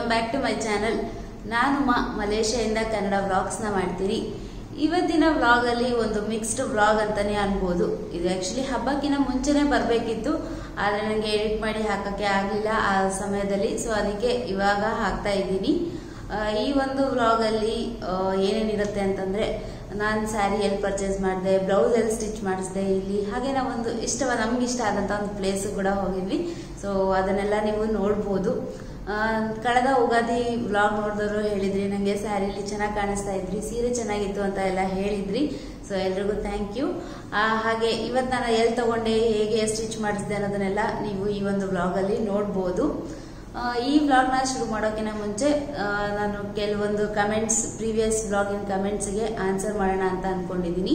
back to my channel ನಾನು ಮಾ ಮಲೇಷ್ಯಾದಿಂದ ಕನ್ನಡ ವ್ಲಾಗ್ಸ್ನ ಮಾಡ್ತೀನಿ ಇವತ್ತಿನ ವ್ಲಾಗಲ್ಲಿ ಒಂದು ಮಿಕ್ಸ್ಡ್ ವ್ಲಾಗ್ ಅಂತಾನೆ ಅನ್ಬೋದು ಇದು ಆ್ಯಕ್ಚುಲಿ ಹಬ್ಬಕ್ಕಿಂತ ಮುಂಚೆನೇ ಬರಬೇಕಿತ್ತು ಆದರೆ ನನಗೆ ಎಡಿಟ್ ಮಾಡಿ ಹಾಕೋಕ್ಕೆ ಆಗಲಿಲ್ಲ ಆ ಸಮಯದಲ್ಲಿ ಸೊ ಅದಕ್ಕೆ ಇವಾಗ ಹಾಕ್ತಾ ಇದ್ದೀನಿ ಆ, ಈ ಒಂದು ವ್ಲಾಗಲ್ಲಿ ಏನೇನಿರುತ್ತೆ ಅಂತಂದರೆ ನಾನು ಸ್ಯಾರಿ ಎಲ್ಲಿ ಪರ್ಚೇಸ್ ಮಾಡಿದೆ ಬ್ಲೌಸ್ ಎಲ್ಲಿ ಸ್ಟಿಚ್ ಮಾಡಿಸಿದೆ ಇಲ್ಲಿ ಹಾಗೆ ನಾವೊಂದು ಇಷ್ಟವ ನಮ್ಗೆ ಇಷ್ಟ ಆದಂಥ ಒಂದು ಪ್ಲೇಸ್ ಕೂಡ ಹೋಗಿದ್ವಿ ಸೊ ಅದನ್ನೆಲ್ಲ ನೀವು ನೋಡ್ಬೋದು ಆ, ಕಳೆದ ಉಗಾದಿ ವ್ಲಾಗ್ ನೋಡಿದವರು ಹೇಳಿದ್ರಿ ನನಗೆ ಸ್ಯಾರಿಲಿ ಚೆನ್ನಾಗಿ ಕಾಣಿಸ್ತಾ ಇದ್ರಿ ಸೀರೆ ಚೆನ್ನಾಗಿತ್ತು ಅಂತ ಎಲ್ಲ ಹೇಳಿದ್ರಿ ಸೊ ಎಲ್ರಿಗೂ ಥ್ಯಾಂಕ್ ಯು ಹಾಗೆ ಇವತ್ತು ನಾನು ಎಲ್ಲಿ ತಗೊಂಡೆ ಹೇಗೆ ಸ್ಟಿಚ್ ಮಾಡಿಸಿದೆ ಅನ್ನೋದನ್ನೆಲ್ಲ ನೀವು ಈ ಒಂದು ವ್ಲಾಗಲ್ಲಿ ನೋಡ್ಬೋದು ಆ, ಈ ವ್ಲಾಗ್ನ ಶುರು ಮಾಡೋಕ್ಕಿಂತ ಮುಂಚೆ ಆ, ನಾನು ಕೆಲವೊಂದು ಕಮೆಂಟ್ಸ್ ಪ್ರೀವಿಯಸ್ ವ್ಲಾಗಿನ ಕಮೆಂಟ್ಸ್ಗೆ ಆನ್ಸರ್ ಮಾಡೋಣ ಅಂತ ಅಂದ್ಕೊಂಡಿದ್ದೀನಿ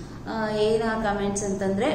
ಏನು ಆ ಕಮೆಂಟ್ಸ್ ಅಂತಂದರೆ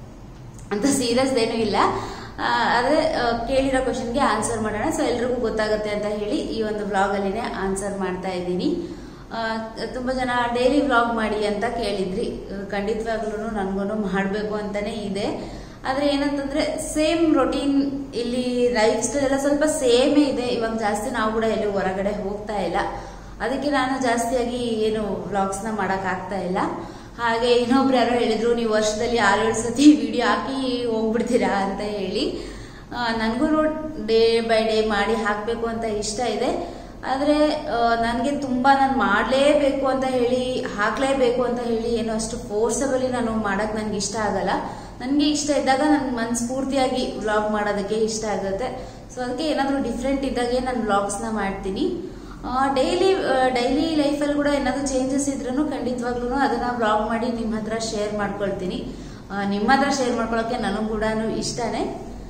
ಅಂತ ಸೀರಿಯಸ್ ಏನೂ ಇಲ್ಲ ಆ, ಆದರೆ ಆ, ಕೇಳಿರೋ ಕ್ವಶನ್ಗೆ ಆನ್ಸರ್ ಮಾಡೋಣ ಸೊ ಎಲ್ರಿಗೂ ಗೊತ್ತಾಗುತ್ತೆ ಅಂತ ಹೇಳಿ ಈ ಒಂದು ವ್ಲಾಗಲ್ಲಿನೇ ಆನ್ಸರ್ ಮಾಡ್ತಾ ಇದ್ದೀನಿ ಆ, ತುಂಬ ಜನ ಡೈಲಿ ವ್ಲಾಗ್ ಮಾಡಿ ಅಂತ ಕೇಳಿದ್ರಿ ಖಂಡಿತವಾಗ್ಲೂ ನನಗೂ ಮಾಡಬೇಕು ಅಂತಲೇ ಇದೆ ಆದರೆ ಏನಂತಂದ್ರೆ ಸೇಮ್ ರೊಟೀನ್ ಇಲ್ಲಿ ಲೈಫ್ ಸ್ಟೈಲ್ ಎಲ್ಲ ಸ್ವಲ್ಪ ಸೇಮೇ ಇದೆ ಇವಾಗ ಜಾಸ್ತಿ ನಾವು ಕೂಡ ಎಲ್ಲೂ ಹೊರಗಡೆ ಹೋಗ್ತಾ ಇಲ್ಲ ಅದಕ್ಕೆ ನಾನು ಜಾಸ್ತಿಯಾಗಿ ಏನು ವ್ಲಾಗ್ಸ್ನ ಮಾಡೋಕ್ಕಾಗ್ತಾ ಇಲ್ಲ ಹಾಗೆ ಇನ್ನೊಬ್ರು ಯಾರೋ ಹೇಳಿದ್ರು ನೀವು ವರ್ಷದಲ್ಲಿ ಆರೇಳು ಸತಿ ವಿಡಿಯೋ ಹಾಕಿ ಹೋಗ್ಬಿಡ್ತೀರಾ ಅಂತ ಹೇಳಿ ನನಗೂ ಡೇ ಬೈ ಡೇ ಮಾಡಿ ಹಾಕಬೇಕು ಅಂತ ಇಷ್ಟ ಇದೆ ಆದರೆ ನನಗೆ ತುಂಬ ನಾನು ಮಾಡಲೇಬೇಕು ಅಂತ ಹೇಳಿ ಹಾಕಲೇಬೇಕು ಅಂತ ಹೇಳಿ ಏನು ಅಷ್ಟು ಫೋರ್ಸಬಲಿ ನಾನು ಮಾಡೋಕ್ಕೆ ನನಗೆ ಇಷ್ಟ ಆಗಲ್ಲ ನನಗೆ ಇಷ್ಟ ಇದ್ದಾಗ ನನ್ನ ಮನಸ್ಫೂರ್ತಿಯಾಗಿ ವ್ಲಾಗ್ ಮಾಡೋದಕ್ಕೆ ಇಷ್ಟ ಆಗುತ್ತೆ ಸೊ ಅದಕ್ಕೆ ಏನಾದರೂ ಡಿಫ್ರೆಂಟ್ ಇದ್ದಾಗೆ ನಾನು ವ್ಲಾಗ್ಸ್ನ ಮಾಡ್ತೀನಿ ಡೈಲಿ ಡೈಲಿ ಲೈಫಲ್ಲಿ ಕೂಡ ಏನಾದರೂ ಚೇಂಜಸ್ ಇದ್ರೂ ಖಂಡಿತವಾಗ್ಲೂ ಅದನ್ನು ವ್ಲಾಗ್ ಮಾಡಿ ನಿಮ್ಮ ಹತ್ರ ಶೇರ್ ಮಾಡ್ಕೊಳ್ತೀನಿ ಆ, ನಿಮ್ಮ ಹತ್ರ ಶೇರ್ ಮಾಡ್ಕೊಳ್ಳೋಕ್ಕೆ ನನಗೂ ಕೂಡ ಇಷ್ಟನೇ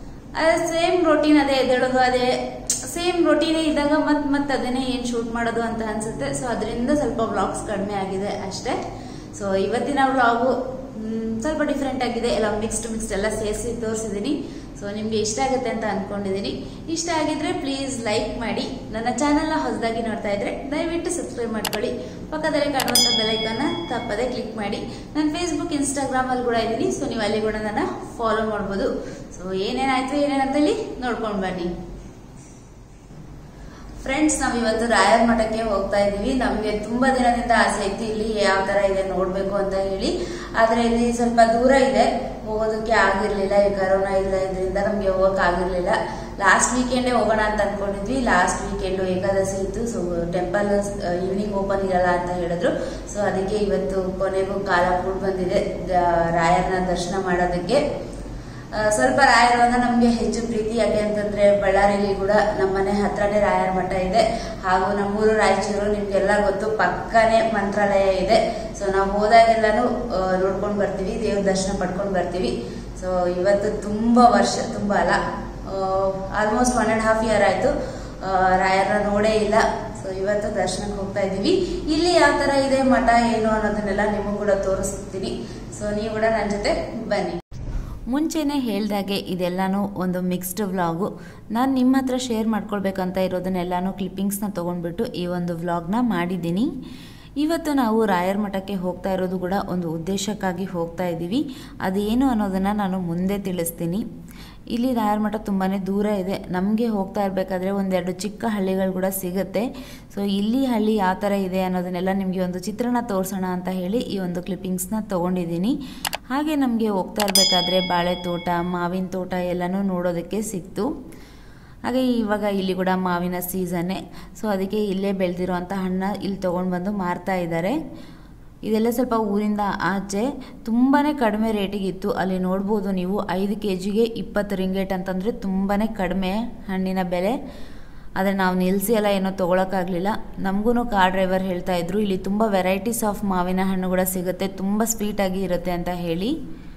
ಸೇಮ್ ರೊಟೀನ್ ಅದೇ ಎದ್ದೇಳೋದು ಅದೇ ಸೇಮ್ ರೊಟೀನೇ ಇದ್ದಾಗ ಮತ್ತೆ ಮತ್ತೆ ಅದನ್ನೇ ಏನು ಶೂಟ್ ಮಾಡೋದು ಅಂತ ಅನ್ಸುತ್ತೆ ಸೊ ಅದರಿಂದ ಸ್ವಲ್ಪ ವ್ಲಾಗ್ಸ್ ಕಡಿಮೆ ಆಗಿದೆ ಅಷ್ಟೇ ಸೊ ಇವತ್ತಿನ ವ್ಲಾಗು ಸ್ವಲ್ಪ ಡಿಫ್ರೆಂಟ್ ಆಗಿದೆ ಎಲ್ಲ ಮಿಕ್ಸ್ಡ್ ಮಿಕ್ಸ್ಡ್ ಎಲ್ಲ ಸೇರಿಸಿ ತೋರಿಸಿದ್ದೀನಿ ಸೊ ನಿಮಗೆ ಇಷ್ಟ ಆಗುತ್ತೆ ಅಂತ ಅನ್ಕೊಂಡಿದ್ದೀನಿ ಇಷ್ಟ ಆಗಿದ್ರೆ ಪ್ಲೀಸ್ ಲೈಕ್ ಮಾಡಿ ನನ್ನ ಚಾನಲ್ನ ಹೊಸದಾಗಿ ನೋಡ್ತಾ ಇದ್ರೆ ದಯವಿಟ್ಟು ಸಬ್ಸ್ಕ್ರೈಬ್ ಮಾಡ್ಕೊಳ್ಳಿ ಪಕ್ಕದಲ್ಲಿ ಕಾಣುವಂಥ ಬೆಲೈಕನ್ನ ತಪ್ಪದೆ ಕ್ಲಿಕ್ ಮಾಡಿ ನಾನು ಫೇಸ್ಬುಕ್ ಇನ್ಸ್ಟಾಗ್ರಾಮಲ್ಲಿ ಕೂಡ ಇದ್ದೀನಿ ಸೊ ನೀವು ಅಲ್ಲಿ ಕೂಡ ನನ್ನ ಫಾಲೋ ಮಾಡ್ಬೋದು ಸೊ ಏನೇನಾಯ್ತು ಏನೇನಂತೇಳಿ ನೋಡ್ಕೊಂಡು ಬನ್ನಿ ಫ್ರೆಂಡ್ಸ್ ನಾವ್ ಇವತ್ತು ರಾಯರ ಮಠಕ್ಕೆ ಹೋಗ್ತಾ ಇದೀವಿ ನಮ್ಗೆ ತುಂಬಾ ದಿನದಿಂದ ಆಸೆ ಇತ್ತು ಇಲ್ಲಿ ಯಾವ ತರ ಇದೆ ನೋಡ್ಬೇಕು ಅಂತ ಹೇಳಿ ಆದ್ರೆ ಇಲ್ಲಿ ಸ್ವಲ್ಪ ದೂರ ಇದೆ ಹೋಗೋದಕ್ಕೆ ಆಗಿರ್ಲಿಲ್ಲ ಈ ಕರೋನಾ ಇಲ್ಲ ಇದರಿಂದ ನಮ್ಗೆ ಹೋಗಕ್ ಆಗಿರ್ಲಿಲ್ಲ ಲಾಸ್ಟ್ ವೀಕೆಂಡೇ ಹೋಗೋಣ ಅಂತ ಅನ್ಕೊಂಡಿದ್ವಿ ಲಾಸ್ಟ್ ವೀಕೆಂಡ್ ಏಕಾದಶಿ ಇತ್ತು ಸೊ ಟೆಂಪಲ್ ಈವ್ನಿಂಗ್ ಓಪನ್ ಇರಲ್ಲ ಅಂತ ಹೇಳಿದ್ರು ಸೊ ಅದಕ್ಕೆ ಇವತ್ತು ಕೊನೆಗೂ ಕಾಲ ಕೂಡ ಬಂದಿದೆ ದ- ರಾಯರನ ದರ್ಶನ ಮಾಡೋದಕ್ಕೆ ಆ, ಸ್ವಲ್ಪ ರಾಯರು ಅಂದ್ರೆ ನಮ್ಗೆ ಹೆಚ್ಚು ಪ್ರೀತಿ ಯಾಕೆ ಅಂತಂದ್ರೆ ಬಳ್ಳಾರಿಲಿ ಕೂಡ ನಮ್ಮನೆ ಹತ್ರನೇ ರಾಯರ ಮಠ ಇದೆ ಹಾಗೂ ನಮ್ಮೂರು ರಾಯಚೂರು ನಿಮ್ಗೆಲ್ಲ ಗೊತ್ತು ಪಕ್ಕನೇ ಮಂತ್ರಾಲಯ ಇದೆ ಸೊ ನಾವು ಹೋದಾಗೆಲ್ಲಾನು ಆ, ನೋಡ್ಕೊಂಡ್ ಬರ್ತೀವಿ ದೇವ್ರ ದರ್ಶನ ಪಡ್ಕೊಂಡ್ ಬರ್ತೀವಿ ಸೊ ಇವತ್ತು ತುಂಬಾ ವರ್ಷ ತುಂಬಾ ಅಲ್ಲ almost one and half year ಆಯ್ತು ಆ, ರಾಯರನ್ನ ನೋಡೇ ಇಲ್ಲ ಸೊ ಇವತ್ತು ದರ್ಶನಕ್ಕೆ ಹೋಗ್ತಾ ಇದೀವಿ ಇಲ್ಲಿ ಯಾವ ತರ ಇದೆ ಮಠ ಏನು ಅನ್ನೋದನ್ನೆಲ್ಲ ನಿಮಗೂ ಕೂಡ ತೋರಿಸ್ತೀನಿ ಸೊ ನೀವು ಕೂಡ ನನ್ನ ಜೊತೆ ಬನ್ನಿ ಮುಂಚೆನೇ ಹೇಳ್ದಾಗೆ ಇದೆಲ್ಲನೂ ಒಂದು ಮಿಕ್ಸ್ಡ್ ವ್ಲಾಗು ನಾನು ನಿಮ್ಮ ಹತ್ರ ಶೇರ್ ಮಾಡ್ಕೊಳ್ಬೇಕಂತ ಇರೋದನ್ನೆಲ್ಲನೂ ಕ್ಲಿಪ್ಪಿಂಗ್ಸ್ನ ತೊಗೊಂಡ್ಬಿಟ್ಟು ಈ ಒಂದು ವ್ಲಾಗ್ನ ಮಾಡಿದ್ದೀನಿ ಇವತ್ತು ನಾವು ರಾಯರ ಮಠಕ್ಕೆ ಹೋಗ್ತಾ ಇರೋದು ಕೂಡ ಒಂದು ಉದ್ದೇಶಕ್ಕಾಗಿ ಹೋಗ್ತಾ ಇದ್ದೀವಿ ಅದೇನು ಅನ್ನೋದನ್ನು ನಾನು ಮುಂದೆ ತಿಳಿಸ್ತೀನಿ ಇಲ್ಲಿ ರಾಯರ ಮಠ ತುಂಬಾ ದೂರ ಇದೆ ನಮಗೆ ಹೋಗ್ತಾ ಇರಬೇಕಾದ್ರೆ ಒಂದೆರಡು ಚಿಕ್ಕ ಹಳ್ಳಿಗಳು ಕೂಡ ಸಿಗುತ್ತೆ ಸೊ ಇಲ್ಲಿ ಹಳ್ಳಿ ಯಾವ ಥರ ಇದೆ ಅನ್ನೋದನ್ನೆಲ್ಲ ನಿಮಗೆ ಒಂದು ಚಿತ್ರಣ ತೋರಿಸೋಣ ಅಂತ ಹೇಳಿ ಈ ಒಂದು ಕ್ಲಿಪ್ಪಿಂಗ್ಸ್ನ ತೊಗೊಂಡಿದ್ದೀನಿ ಹಾಗೆ ನಮಗೆ ಹೋಗ್ತಾ ಇರಬೇಕಾದ್ರೆ ಬಾಳೆ ತೋಟ ಮಾವಿನ ತೋಟ ಎಲ್ಲನೂ ನೋಡೋದಕ್ಕೆ ಸಿಕ್ತು ಹಾಗೆ ಇವಾಗ ಇಲ್ಲಿ ಕೂಡ ಮಾವಿನ ಸೀಸನ್ನೇ ಸೊ ಅದಕ್ಕೆ ಇಲ್ಲೇ ಬೆಳೆದಿರೋಂಥ ಹಣ್ಣ ಇಲ್ಲಿ ತೊಗೊಂಡು ಬಂದು ಮಾರ್ತಾ ಇದ್ದಾರೆ ಇದೆಲ್ಲ ಸ್ವಲ್ಪ ಊರಿಂದ ಆಚೆ ತುಂಬಾ ಕಡಿಮೆ ರೇಟಿಗಿತ್ತು ಅಲ್ಲಿ ನೋಡ್ಬೋದು ನೀವು ಐದು ಕೆ ಜಿಗೆ ಇಪ್ಪತ್ತು ರಿಂಗೇಟ್ ಅಂತಂದರೆ ತುಂಬಾ ಕಡಿಮೆ ಹಣ್ಣಿನ ಬೆಲೆ ಆದರೆ ನಾವು ನಿಲ್ಲಿಸಿ ಎಲ್ಲ ಏನೋ ತೊಗೊಳಕ್ಕಾಗಲಿಲ್ಲ ನಮಗೂ ಕಾರ್ ಡ್ರೈವರ್ ಹೇಳ್ತಾ ಇದ್ರು ಇಲ್ಲಿ ತುಂಬ ವೆರೈಟೀಸ್ ಆಫ್ ಮಾವಿನ ಹಣ್ಣು ಕೂಡ ಸಿಗುತ್ತೆ ತುಂಬ ಸ್ವೀಟಾಗಿ ಇರುತ್ತೆ ಅಂತ ಹೇಳಿ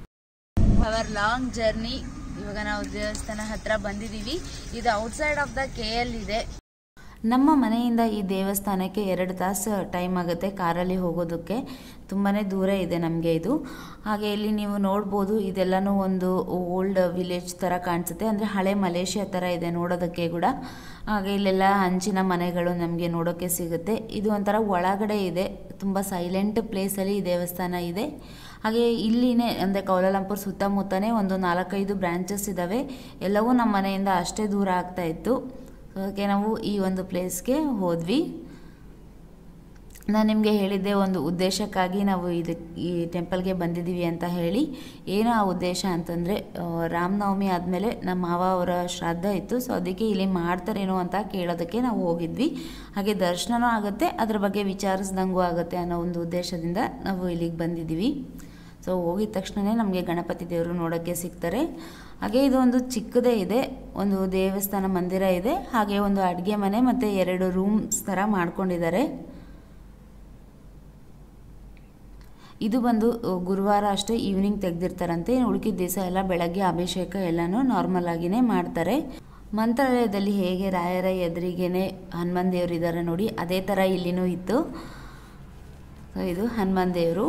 ಅವರ್ ಲಾಂಗ್ ಜರ್ನಿ ಇವಾಗ ನಾವು ದೇವಸ್ಥಾನ ಹತ್ರ ಬಂದಿದೀವಿ ಇದು outside of the K L ಇದೆ ನಮ್ಮ ಮನೆಯಿಂದ ಈ ದೇವಸ್ಥಾನಕ್ಕೆ ಎರಡು ತಾಸು ಟೈಮ್ ಆಗುತ್ತೆ ಕಾರಲ್ಲಿ ಹೋಗೋದಕ್ಕೆ ತುಂಬಾ ದೂರ ಇದೆ ನಮಗೆ ಇದು ಹಾಗೆ ಇಲ್ಲಿ ನೀವು ನೋಡ್ಬೋದು ಇದೆಲ್ಲನೂ ಒಂದು ಓಲ್ಡ್ ವಿಲೇಜ್ ಥರ ಕಾಣಿಸುತ್ತೆ ಅಂದರೆ ಹಳೆ ಮಲೇಷ್ಯಾ ಥರ ಇದೆ ನೋಡೋದಕ್ಕೆ ಕೂಡ ಹಾಗೆ ಇಲ್ಲೆಲ್ಲ ಹಂಚಿನ ಮನೆಗಳು ನಮಗೆ ನೋಡೋಕ್ಕೆ ಸಿಗುತ್ತೆ ಇದು ಒಂಥರ ಒಳಗಡೆ ಇದೆ ತುಂಬ ಸೈಲೆಂಟ್ ಪ್ಲೇಸಲ್ಲಿ ಈ ದೇವಸ್ಥಾನ ಇದೆ ಹಾಗೆ ಇಲ್ಲಿನೇ ಅಂದರೆ ಕೌಲಾಲಂಪುರ್ ಸುತ್ತಮುತ್ತನೇ ಒಂದು ನಾಲ್ಕೈದು ಬ್ರಾಂಚಸ್ ಇದ್ದಾವೆ ಎಲ್ಲವೂ ನಮ್ಮ ಮನೆಯಿಂದ ಅಷ್ಟೇ ದೂರ ಆಗ್ತಾ ಇತ್ತು ಅದಕ್ಕೆ ನಾವು ಈ ಒಂದು ಪ್ಲೇಸ್ಗೆ ಹೋದ್ವಿ ನಾನು ನಿಮಗೆ ಹೇಳಿದ್ದೆ ಒಂದು ಉದ್ದೇಶಕ್ಕಾಗಿ ನಾವು ಇದು ಈ ಟೆಂಪಲ್ಗೆ ಬಂದಿದ್ದೀವಿ ಅಂತ ಹೇಳಿ ಏನು ಆ ಉದ್ದೇಶ ಅಂತಂದರೆ ರಾಮನವಮಿ ಆದಮೇಲೆ ನಮ್ಮ ಮಾವ ಅವರ ಶ್ರಾದ್ದ ಇತ್ತು ಸೊ ಅದಕ್ಕೆ ಇಲ್ಲಿ ಮಾಡ್ತಾರೇನೋ ಅಂತ ಕೇಳೋದಕ್ಕೆ ನಾವು ಹೋಗಿದ್ವಿ ಹಾಗೆ ದರ್ಶನನೂ ಆಗುತ್ತೆ ಅದ್ರ ಬಗ್ಗೆ ವಿಚಾರಿಸ್ದಂಗೂ ಆಗುತ್ತೆ ಅನ್ನೋ ಒಂದು ಉದ್ದೇಶದಿಂದ ನಾವು ಇಲ್ಲಿಗೆ ಬಂದಿದ್ದೀವಿ ಸೊ ಹೋಗಿದ ತಕ್ಷಣವೇ ನಮಗೆ ಗಣಪತಿ ದೇವರು ನೋಡೋಕ್ಕೆ ಸಿಗ್ತಾರೆ ಹಾಗೆ ಇದು ಒಂದು ಚಿಕ್ಕದೇ ಇದೆ ಒಂದು ದೇವಸ್ಥಾನ ಮಂದಿರ ಇದೆ ಹಾಗೆ ಒಂದು ಅಡುಗೆ ಮನೆ ಮತ್ತು ಎರಡು ರೂಮ್ಸ್ ಥರ ಮಾಡ್ಕೊಂಡಿದ್ದಾರೆ ಇದು ಬಂದು ಗುರುವಾರ ಅಷ್ಟೇ ಈವ್ನಿಂಗ್ ತೆಗೆದಿರ್ತಾರಂತೆ ಉಳ್ಕಿದ ದಿವಸ ಎಲ್ಲ ಬೆಳಗ್ಗೆ ಅಭಿಷೇಕ ಎಲ್ಲನೂ ನಾರ್ಮಲ್ ಆಗಿನೇ ಮಾಡ್ತಾರೆ ಮಂತ್ರಾಲಯದಲ್ಲಿ ಹೇಗೆ ರಾಯರ ಎದುರಿಗೇನೆ ಹನುಮಾನ್ ದೇವರು ಇದ್ದಾರೆ ನೋಡಿ ಅದೇ ಥರ ಇಲ್ಲಿನೂ ಇತ್ತು ಸೊ ಇದು ಹನುಮಾನ್ ದೇವರು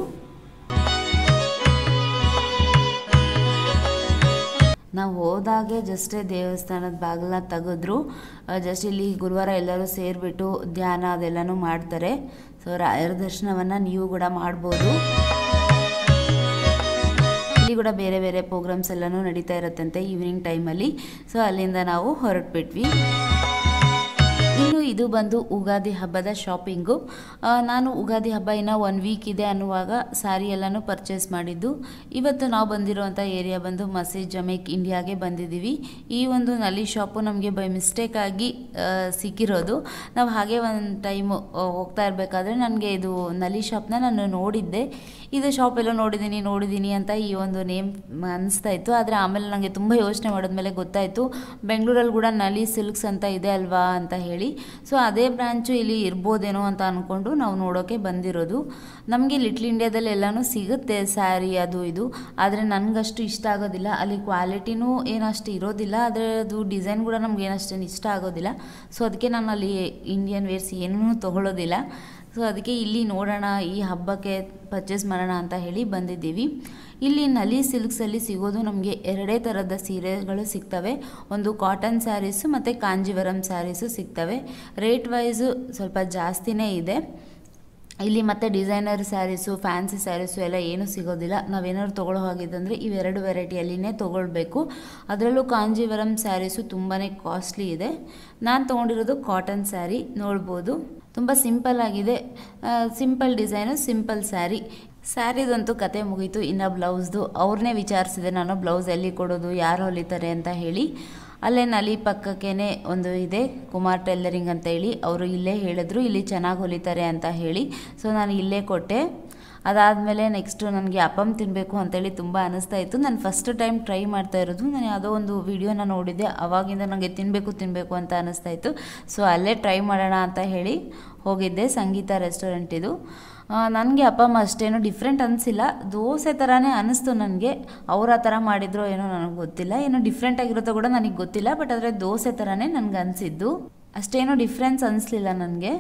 ನಾವು ಹೋದಾಗೆ ಜಸ್ಟೇ ದೇವಸ್ಥಾನದ ಬಾಗಿಲನ್ನ ತೆಗೆದ್ರು ಜಸ್ಟ್ ಇಲ್ಲಿ ಗುರುವಾರ ಎಲ್ಲರೂ ಸೇರಿಬಿಟ್ಟು ಧ್ಯಾನ ಅದೆಲ್ಲನೂ ಮಾಡ್ತಾರೆ ಸೊ ರಾಯರ ದರ್ಶನವನ್ನು ನೀವು ಕೂಡ ಮಾಡ್ಬೋದು ಇಲ್ಲಿ ಕೂಡ ಬೇರೆ ಬೇರೆ ಪ್ರೋಗ್ರಾಮ್ಸ್ ಎಲ್ಲನೂ ನಡೀತಾ ಇರುತ್ತಂತೆ ಈವ್ನಿಂಗ್ ಟೈಮಲ್ಲಿ ಸೊ ಅಲ್ಲಿಂದ ನಾವು ಹೊರಟ್ಬಿಟ್ವಿ ಇನ್ನು ಇದು ಬಂದು ಉಗಾದಿ ಹಬ್ಬದ ಶಾಪಿಂಗು ನಾನು ಉಗಾದಿ ಹಬ್ಬ ಇನ್ನು ಒನ್ ವೀಕ್ ಇದೆ ಅನ್ನುವಾಗ ಸ್ಯಾರಿ ಎಲ್ಲನೂ ಪರ್ಚೇಸ್ ಮಾಡಿದ್ದು ಇವತ್ತು ನಾವು ಬಂದಿರುವಂಥ ಏರಿಯಾ ಬಂದು ಮಸೀದ್ ಜಮೇಕ್ ಇಂಡಿಯಾಗೆ ಬಂದಿದ್ದೀವಿ ಈ ಒಂದು ನಲ್ಲಿ ಶಾಪು ನಮಗೆ ಬೈ ಮಿಸ್ಟೇಕಾಗಿ ಸಿಕ್ಕಿರೋದು ನಾವು ಹಾಗೆ ಒಂದು ಟೈಮು ಹೋಗ್ತಾ ಇರಬೇಕಾದ್ರೆ ನನಗೆ ಇದು ನಲ್ಲಿ ಶಾಪ್ನ ನಾನು ನೋಡಿದ್ದೆ ಇದು ಶಾಪ್ ಎಲ್ಲೋ ನೋಡಿದ್ದೀನಿ ನೋಡಿದ್ದೀನಿ ಅಂತ ಈ ಒಂದು ನೇಮ್ ಅನಿಸ್ತಾ ಇತ್ತು ಆದರೆ ಆಮೇಲೆ ನನಗೆ ತುಂಬ ಯೋಚನೆ ಮಾಡಿದ್ಮೇಲೆ ಗೊತ್ತಾಯಿತು ಬೆಂಗಳೂರಲ್ಲಿ ಕೂಡ ನಲಿ ಸಿಲ್ಕ್ಸ್ ಅಂತ ಇದೆ ಅಲ್ವಾ ಅಂತ ಹೇಳಿ ಸೊ ಅದೇ ಬ್ರಾಂಚು ಇಲ್ಲಿ ಇರ್ಬೋದೇನೋ ಅಂತ ಅಂದ್ಕೊಂಡು ನಾವು ನೋಡೋಕ್ಕೆ ಬಂದಿರೋದು ನಮಗೆ ಲಿಟ್ಲ್ ಇಂಡಿಯಾದಲ್ಲಿ ಎಲ್ಲನೂ ಸಿಗುತ್ತೆ ಸ್ಯಾರಿ ಅದು ಇದು ಆದರೆ ನನಗಷ್ಟು ಇಷ್ಟ ಆಗೋದಿಲ್ಲ ಅಲ್ಲಿ ಕ್ವಾಲಿಟಿನೂ ಏನಷ್ಟು ಇರೋದಿಲ್ಲ ಆದರೆ ಅದು ಡಿಸೈನ್ ಕೂಡ ನಮ್ಗೆ ಏನಷ್ಟೇನು ಇಷ್ಟ ಆಗೋದಿಲ್ಲ ಸೊ ಅದಕ್ಕೆ ನಾನು ಅಲ್ಲಿ ಇಂಡಿಯನ್ ವೇರ್ಸ್ ಏನೂ ತೊಗೊಳ್ಳೋದಿಲ್ಲ ಸೊ ಅದಕ್ಕೆ ಇಲ್ಲಿ ನೋಡೋಣ ಈ ಹಬ್ಬಕ್ಕೆ ಪರ್ಚೇಸ್ ಮಾಡೋಣ ಅಂತ ಹೇಳಿ ಬಂದಿದ್ದೀವಿ ಇಲ್ಲಿ ನಲಿ ಸಿಲ್ಕ್ಸಲ್ಲಿ ಸಿಗೋದು ನಮಗೆ ಎರಡೇ ಥರದ ಸೀರೆಗಳು ಸಿಗ್ತವೆ ಒಂದು ಕಾಟನ್ ಸ್ಯಾರೀಸು ಮತ್ತು ಕಾಂಜೀವರಂ ಸ್ಯಾರೀಸು ಸಿಗ್ತವೆ ರೇಟ್ ವೈಸು ಸ್ವಲ್ಪ ಜಾಸ್ತಿನೇ ಇದೆ ಇಲ್ಲಿ ಮತ್ತೆ ಡಿಸೈನರ್ ಸ್ಯಾರೀಸು ಫ್ಯಾನ್ಸಿ ಸ್ಯಾರೀಸು ಎಲ್ಲ ಏನೂ ಸಿಗೋದಿಲ್ಲ ನಾವೇನಾದ್ರು ತೊಗೊಳ್ಳೋ ಹಾಗಿದ್ದಂದರೆ ಇವೆರಡು ವೆರೈಟಿಯಲ್ಲಿನೇ ತೊಗೊಳ್ಬೇಕು ಅದರಲ್ಲೂ ಕಾಂಜೀವರಂ ಸ್ಯಾರೀಸು ತುಂಬಾ ಕಾಸ್ಟ್ಲಿ ಇದೆ ನಾನು ತೊಗೊಂಡಿರೋದು ಕಾಟನ್ ಸ್ಯಾರಿ ನೋಡ್ಬೋದು ತುಂಬ ಸಿಂಪಲ್ ಆಗಿದೆ ಸಿಂಪಲ್ ಡಿಸೈನು ಸಿಂಪಲ್ ಸ್ಯಾರಿ ಸ್ಯಾರಿದಂತೂ ಕತೆ ಮುಗೀತು ಇನ್ನು ಬ್ಲೌಸ್ದು ಅವ್ರನ್ನೇ ವಿಚಾರಿಸಿದೆ ನಾನು ಬ್ಲೌಸ್ ಎಲ್ಲಿ ಕೊಡೋದು ಯಾರು ಹೊಲಿತಾರೆ ಅಂತ ಹೇಳಿ ಅಲ್ಲೇ ನಲ್ಲಿ ಪಕ್ಕಕ್ಕೇ ಒಂದು ಇದೆ ಕುಮಾರ್ ಟೈಲರಿಂಗ್ ಅಂತ ಹೇಳಿ ಅವರು ಇಲ್ಲೇ ಹೇಳಿದ್ರು ಇಲ್ಲಿ ಚೆನ್ನಾಗಿ ಹೊಲಿತಾರೆ ಅಂತ ಹೇಳಿ ಸೊ ನಾನು ಇಲ್ಲೇ ಕೊಟ್ಟೆ ಅದಾದಮೇಲೆ ನೆಕ್ಸ್ಟು ನನಗೆ ಅಪ್ಪಮ್ ತಿನ್ನಬೇಕು ಅಂತೇಳಿ ತುಂಬ ಅನ್ನಿಸ್ತಾ ಇತ್ತು ನಾನು ಫಸ್ಟ್ ಟೈಮ್ ಟ್ರೈ ಮಾಡ್ತಾ ಇರೋದು ನಾನು ಯಾವುದೋ ಒಂದು ವಿಡಿಯೋನ ನೋಡಿದ್ದೆ ಅವಾಗಿಂದ ನನಗೆ ತಿನ್ನಬೇಕು ತಿನ್ನಬೇಕು ಅಂತ ಅನ್ನಿಸ್ತಾ ಇತ್ತು ಸೊ ಅಲ್ಲೇ ಟ್ರೈ ಮಾಡೋಣ ಅಂತ ಹೇಳಿ ಹೋಗಿದ್ದೆ ಸಂಗೀತ ರೆಸ್ಟೋರೆಂಟ್ ಇದು ನನಗೆ ಅಪ್ಪಮ್ಮ ಅಷ್ಟೇನು ಡಿಫ್ರೆಂಟ್ ಅನಿಸಿಲ್ಲ ದೋಸೆ ಥರನೇ ಅನ್ನಿಸ್ತು ನನಗೆ ಅವ್ರು ಆ ಥರ ಮಾಡಿದ್ರೋ ಏನೋ ನನಗೆ ಗೊತ್ತಿಲ್ಲ ಏನೋ ಡಿಫ್ರೆಂಟ್ ಆಗಿರುತ್ತೋ ಕೂಡ ನನಗೆ ಗೊತ್ತಿಲ್ಲ ಬಟ್ ಆದರೆ ದೋಸೆ ಥರನೇ ನನಗೆ ಅನಿಸಿದ್ದು ಅಷ್ಟೇನೋ ಡಿಫ್ರೆನ್ಸ್ ಅನಿಸ್ಲಿಲ್ಲ ನನಗೆ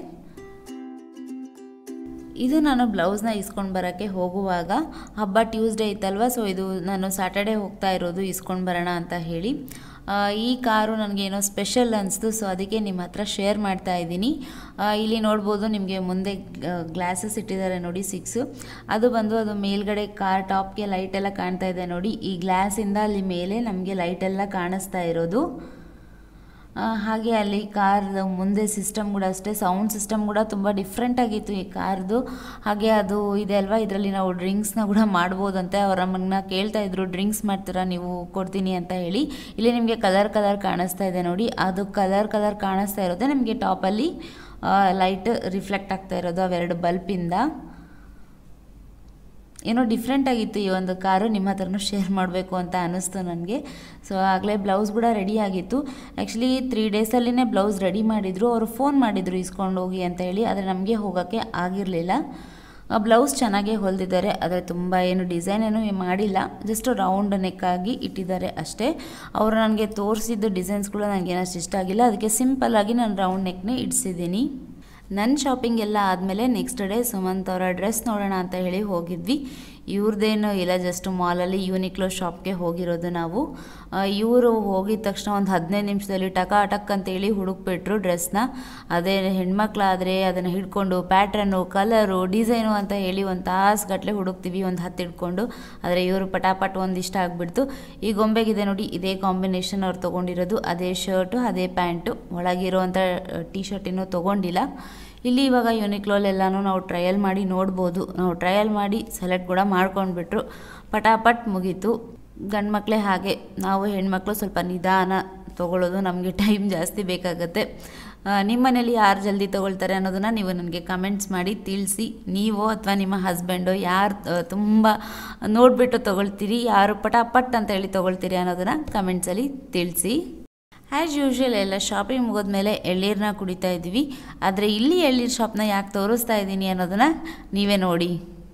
ಇದು ನಾನು ಬ್ಲೌಸ್ನ ಇಸ್ಕೊಂಡು ಬರೋಕ್ಕೆ ಹೋಗುವಾಗ ಹಬ್ಬ ಟ್ಯೂಸ್ಡೇ ಇತ್ತಲ್ವ ಸೊ ಇದು ನಾನು ಸ್ಯಾಟರ್ಡೇ ಹೋಗ್ತಾ ಇರೋದು ಇಸ್ಕೊಂಡು ಬರೋಣ ಅಂತ ಹೇಳಿ ಈ ಕಾರು ನನಗೇನೋ ಸ್ಪೆಷಲ್ ಅನಿಸ್ತು ಸೊ ಅದಕ್ಕೆ ನಿಮ್ಮ ಹತ್ರ ಶೇರ್ ಮಾಡ್ತಾ ಇದ್ದೀನಿ ಇಲ್ಲಿ ನೋಡ್ಬೋದು ನಿಮಗೆ ಮುಂದೆ ಗ್ಲಾಸಸ್ ಇಟ್ಟಿದ್ದಾರೆ ನೋಡಿ ಸಿಕ್ಸು ಅದು ಬಂದು ಅದು ಮೇಲ್ಗಡೆ ಕಾರ್ ಟಾಪ್ಗೆ ಲೈಟ್ ಎಲ್ಲ ಕಾಣ್ತಾ ಇದೆ ನೋಡಿ ಈ ಗ್ಲಾಸಿಂದ ಅಲ್ಲಿ ಮೇಲೆ ನಮಗೆ ಲೈಟೆಲ್ಲ ಕಾಣಿಸ್ತಾ ಇರೋದು ಹಾಗೆ ಅಲ್ಲಿ ಕಾರ್ದು ಮುಂದೆ ಸಿಸ್ಟಮ್ ಕೂಡ ಅಷ್ಟೇ ಸೌಂಡ್ ಸಿಸ್ಟಮ್ ಕೂಡ ತುಂಬ ಡಿಫ್ರೆಂಟ್ ಆಗಿತ್ತು ಈ ಕಾರ್ದು ಹಾಗೆ ಅದು ಇದೆ ಅಲ್ವಾ ಇದರಲ್ಲಿ ನಾವು ಡ್ರಿಂಕ್ಸ್ನ ಕೂಡ ಮಾಡ್ಬೋದಂತೆ ಅವ್ರ ನಮ್ಮನ್ನ ಕೇಳ್ತಾ ಇದ್ರು ಡ್ರಿಂಕ್ಸ್ ಮಾಡ್ತೀರಾ ನೀವು ಕೊಡ್ತೀನಿ ಅಂತ ಹೇಳಿ ಇಲ್ಲಿ ನಿಮಗೆ ಕಲರ್ ಕಲರ್ ಕಾಣಿಸ್ತಾ ಇದೆ ನೋಡಿ ಅದು ಕಲರ್ ಕಲರ್ ಕಾಣಿಸ್ತಾ ಇರೋದೇ ನಿಮಗೆ ಟಾಪಲ್ಲಿ ಲೈಟ್ ರಿಫ್ಲೆಕ್ಟ್ ಆಗ್ತಾ ಇರೋದು ಅವೆರಡು ಬಲ್ಪಿಂದ ಏನೋ ಡಿಫ್ರೆಂಟ್ ಆಗಿತ್ತು ಈ ಒಂದು ಕಾರು ನಿಮ್ಮ ಹತ್ರನೂ ಶೇರ್ ಮಾಡಬೇಕು ಅಂತ ಅನ್ನಿಸ್ತು ನನಗೆ ಸೊ ಆಗಲೇ ಬ್ಲೌಸ್ ಕೂಡ ರೆಡಿ ಆಗಿತ್ತು ಆ್ಯಕ್ಚುಲಿ ತ್ರೀ ಡೇಸಲ್ಲಿನೇ ಬ್ಲೌಸ್ ರೆಡಿ ಮಾಡಿದರು ಅವರು ಫೋನ್ ಮಾಡಿದರು ಇಸ್ಕೊಂಡು ಹೋಗಿ ಅಂತ ಹೇಳಿ ಆದರೆ ನಮಗೆ ಹೋಗೋಕ್ಕೆ ಆಗಿರಲಿಲ್ಲ ಬ್ಲೌಸ್ ಚೆನ್ನಾಗೇ ಹೊಲಿದಿದ್ದಾರೆ ಆದರೆ ತುಂಬ ಏನು ಡಿಸೈನ್ ಏನು ಮಾಡಿಲ್ಲ ಜಸ್ಟ್ ರೌಂಡ್ ನೆಕ್ಕಾಗಿ ಇಟ್ಟಿದ್ದಾರೆ ಅಷ್ಟೇ ಅವರು ನನಗೆ ತೋರಿಸಿದ್ದು ಡಿಸೈನ್ಸ್ಗಳು ನನಗೆ ಏನಷ್ಟು ಇಷ್ಟ ಆಗಿಲ್ಲ ಅದಕ್ಕೆ ಸಿಂಪಲ್ಲಾಗಿ ನಾನು ರೌಂಡ್ ನೆಕ್ನೇ ಇಡಿಸಿದ್ದೀನಿ ನನ್ನ ಶಾಪಿಂಗ್ ಎಲ್ಲ ಆದಮೇಲೆ ನೆಕ್ಸ್ಟ್ ಡೇ ಸುಮಂತ್ ಅವರ ಡ್ರೆಸ್ ನೋಡೋಣ ಅಂತ ಹೇಳಿ ಹೋಗಿದ್ವಿ ಇವ್ರದ್ದೇನು ಇಲ್ಲ ಜಸ್ಟ್ ಮಾಲಲ್ಲಿ ಯೂನಿಕ್ಲೋ ಶಾಪ್ಗೆ ಹೋಗಿರೋದು ನಾವು ಇವರು ಹೋಗಿದ ತಕ್ಷಣ ಒಂದು ಹದಿನೈದು ನಿಮಿಷದಲ್ಲಿ ಟಕ ಟಕ್ ಅಂತೇಳಿ ಹುಡುಕ್ಬಿಟ್ರು ಡ್ರೆಸ್ನ ಅದೇ ಹೆಣ್ಮಕ್ಳಾದರೆ ಅದನ್ನು ಹಿಡ್ಕೊಂಡು ಪ್ಯಾಟ್ರನ್ನು ಕಲರು ಡಿಸೈನು ಅಂತ ಹೇಳಿ ಒಂದು ತಾಸು ಗಟ್ಟಲೆ ಹುಡುಕ್ತೀವಿ ಒಂದು ಹತ್ತು ಹಿಡ್ಕೊಂಡು ಆದರೆ ಇವರು ಪಟಾಪಟ್ ಒಂದು ಇಷ್ಟ ಆಗಿಬಿಡ್ತು ಈ ಗೊಂಬೆಗಿದೆ ನೋಡಿ ಇದೇ ಕಾಂಬಿನೇಷನ್ ಅವ್ರು ತೊಗೊಂಡಿರೋದು ಅದೇ ಶರ್ಟು ಅದೇ ಪ್ಯಾಂಟು ಒಳಗಿರೋವಂಥ ಟಿ ಶರ್ಟ್ ಇನ್ನೂ ತೊಗೊಂಡಿಲ್ಲ ಇಲ್ಲಿ ಇವಾಗ ಯೂನಿಕ್ಲೋಲೆಲ್ಲನೂ ನಾವು ಟ್ರಯಲ್ ಮಾಡಿ ನೋಡ್ಬೋದು ನಾವು ಟ್ರಯಲ್ ಮಾಡಿ ಸೆಲೆಕ್ಟ್ ಕೂಡ ಮಾಡ್ಕೊಂಡ್ಬಿಟ್ರು ಪಟಾಪಟ್ ಮುಗೀತು ಗಂಡು ಮಕ್ಕಳೇ ಹಾಗೆ ನಾವು ಹೆಣ್ಮಕ್ಳು ಸ್ವಲ್ಪ ನಿಧಾನ ತೊಗೊಳ್ಳೋದು ನಮಗೆ ಟೈಮ್ ಜಾಸ್ತಿ ಬೇಕಾಗತ್ತೆ ನಿಮ್ಮ ಮನೇಲಿ ಯಾರು ಜಲ್ದಿ ತೊಗೊಳ್ತಾರೆ ಅನ್ನೋದನ್ನು ನೀವು ನನಗೆ ಕಮೆಂಟ್ಸ್ ಮಾಡಿ ತಿಳಿಸಿ ನೀವು ಅಥವಾ ನಿಮ್ಮ ಹಸ್ಬೆಂಡು ಯಾರು ತುಂಬ ನೋಡಿಬಿಟ್ಟು ತೊಗೊಳ್ತೀರಿ ಯಾರು ಪಟಾಪಟ್ ಅಂತ ಹೇಳಿ ತೊಗೊಳ್ತೀರಿ ಅನ್ನೋದನ್ನು ಕಮೆಂಟ್ಸಲ್ಲಿ ತಿಳಿಸಿ ಆ್ಯಸ್ ಯೂಶ್ವಲ್ ಎಲ್ಲ ಶಾಪಿಂಗ್ ಮುಗಿದ್ಮೇಲೆ ಎಳ್ಳೀರನ್ನ ಕುಡಿತಾ ಇದ್ವಿ ಆದರೆ ಇಲ್ಲಿ ಎಳ್ಳೀರು ಶಾಪ್ನ ಯಾಕೆ ತೋರಿಸ್ತಾ ಇದ್ದೀನಿ ಅನ್ನೋದನ್ನು ನೀವೇ ನೋಡಿ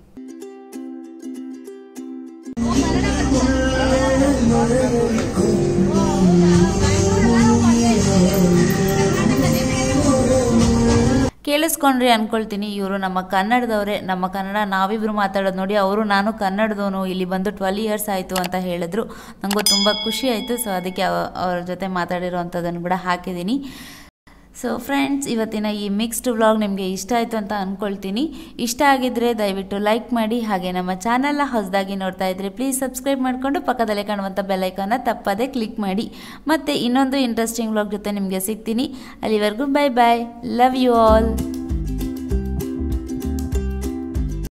ಕೇಳಿಸ್ಕೊಂಡ್ರಿ ಅನ್ಕೊಳ್ತೀನಿ ಇವರು ನಮ್ಮ ಕನ್ನಡದವರೇ ನಮ್ಮ ಕನ್ನಡ ನಾವಿಬ್ರು ಮಾತಾಡೋದು ನೋಡಿ ಅವರು ನಾನು ಕನ್ನಡದವನು ಇಲ್ಲಿ ಬಂದು ಟ್ವೆಲ್ ಇಯರ್ಸ್ ಆಯಿತು ಅಂತ ಹೇಳಿದ್ರು ನನಗೂ ತುಂಬ ಖುಷಿ ಆಯಿತು ಸೊ ಅದಕ್ಕೆ ಅವ- ಅವ್ರ ಜೊತೆ ಮಾತಾಡಿರೋವಂಥದ್ದನ್ನು ಕೂಡ ಹಾಕಿದ್ದೀನಿ ಸೊ ಫ್ರೆಂಡ್ಸ್ ಇವತ್ತಿನ ಈ ಮಿಕ್ಸ್ಡ್ ವ್ಲಾಗ್ ನಿಮಗೆ ಇಷ್ಟ ಆಯಿತು ಅಂತ ಅಂದ್ಕೊಳ್ತೀನಿ ಇಷ್ಟ ಆಗಿದ್ದರೆ ದಯವಿಟ್ಟು ಲೈಕ್ ಮಾಡಿ ಹಾಗೆ ನಮ್ಮ ಚಾನಲ್ನ ಹೊಸದಾಗಿ ನೋಡ್ತಾ ಇದ್ದರೆ ಪ್ಲೀಸ್ ಸಬ್ಸ್ಕ್ರೈಬ್ ಮಾಡಿಕೊಂಡು ಪಕ್ಕದಲ್ಲೇ ಕಾಣುವಂಥ ಬೆಲ್ಲೈಕನ್ನ ತಪ್ಪದೇ ಕ್ಲಿಕ್ ಮಾಡಿ ಮತ್ತು ಇನ್ನೊಂದು ಇಂಟ್ರೆಸ್ಟಿಂಗ್ ವ್ಲಾಗ್ ಜೊತೆ ನಿಮಗೆ ಸಿಗ್ತೀನಿ ಅಲ್ಲಿವರೆಗೂ bye bye love you all